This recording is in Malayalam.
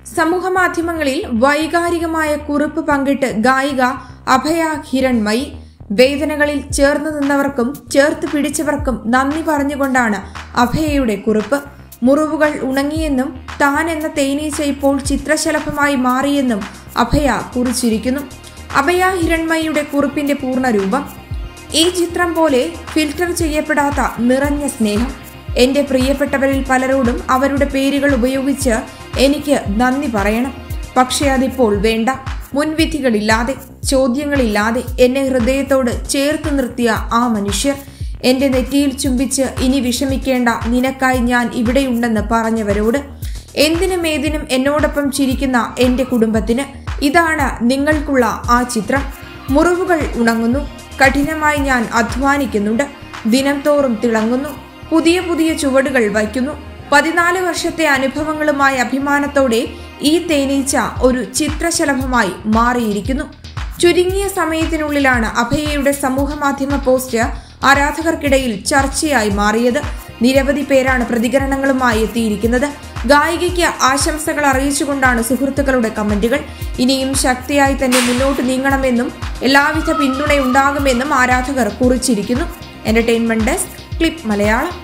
സമൂഹമാധ്യമങ്ങളിൽ വൈകാരികമായ കുറിപ്പ് പങ്കിട്ട് ഗായിക അഭയ ഹിരൺമയി വേദനകളിൽ ചേർന്നു നിന്നവർക്കും ചേർത്ത് പിടിച്ചവർക്കും നന്ദി പറഞ്ഞുകൊണ്ടാണ് അഭയയുടെ കുറിപ്പ് മുറിവുകൾ ഉണങ്ങിയെന്നും താൻ എന്ന തേനീച്ച ഇപ്പോൾ ചിത്രശലഭമായി മാറിയെന്നും അഭയ കുറിച്ചിരിക്കുന്നു അഭയ ഹിരൺമയിയുടെ കുറിപ്പിന്റെ പൂർണ്ണരൂപം ഈ ചിത്രം പോലെ ഫിൽട്ടർ ചെയ്യപ്പെടാത്ത നിറഞ്ഞ സ്നേഹം എന്റെ പ്രിയപ്പെട്ടവരിൽ പലരോടും അവരുടെ പേരുകൾ ഉപയോഗിച്ച് എനിക്ക് നന്ദി പറയണം പക്ഷേ അതിപ്പോൾ വേണ്ട മുൻവിധികളില്ലാതെ ചോദ്യങ്ങളില്ലാതെ എന്നെ ഹൃദയത്തോട് ചേർത്ത് നിർത്തിയ ആ മനുഷ്യർ എന്റെ നെറ്റിയിൽ ചുംബിച്ച് ഇനി വിഷമിക്കേണ്ട നിനക്കായി ഞാൻ ഇവിടെയുണ്ടെന്ന് പറഞ്ഞവരോട് എന്തിനും ഏതിനും എന്നോടൊപ്പം ചിരിക്കുന്ന എന്റെ കുടുംബത്തിന് ഇതാണ് നിങ്ങൾക്കുള്ള ആ ചിത്രം മുറിവുകൾ ഉണങ്ങുന്നു കഠിനമായി ഞാൻ അധ്വാനിക്കുന്നുണ്ട് ദിനം തോറും തിളങ്ങുന്നു പുതിയ പുതിയ ചുവടുകൾ വയ്ക്കുന്നു പതിനാല് വർഷത്തെ അനുഭവങ്ങളുമായി അഭിമാനത്തോടെ ഈ തേനീച്ച ഒരു ചിത്രശലഭമായി മാറിയിരിക്കുന്നു ചുരുങ്ങിയ സമയത്തിനുള്ളിലാണ് അഭയയുടെ സമൂഹ മാധ്യമ പോസ്റ്റ് ആരാധകർക്കിടയിൽ ചർച്ചയായി മാറിയത് നിരവധി പേരാണ് പ്രതികരണങ്ങളുമായി എത്തിയിരിക്കുന്നത് ഗായികയ്ക്ക് ആശംസകൾ അറിയിച്ചുകൊണ്ടാണ് സുഹൃത്തുക്കളുടെ കമന്റുകൾ ഇനിയും ശക്തിയായി തന്നെ മുന്നോട്ട് നീങ്ങണമെന്നും എല്ലാവിധ പിന്തുണയുണ്ടാകുമെന്നും ആരാധകർ കുറിച്ചിരിക്കുന്നു എന്റർടൈൻമെന്റ് ഡെസ്ക് ക്ലിപ്പ് മലയാളം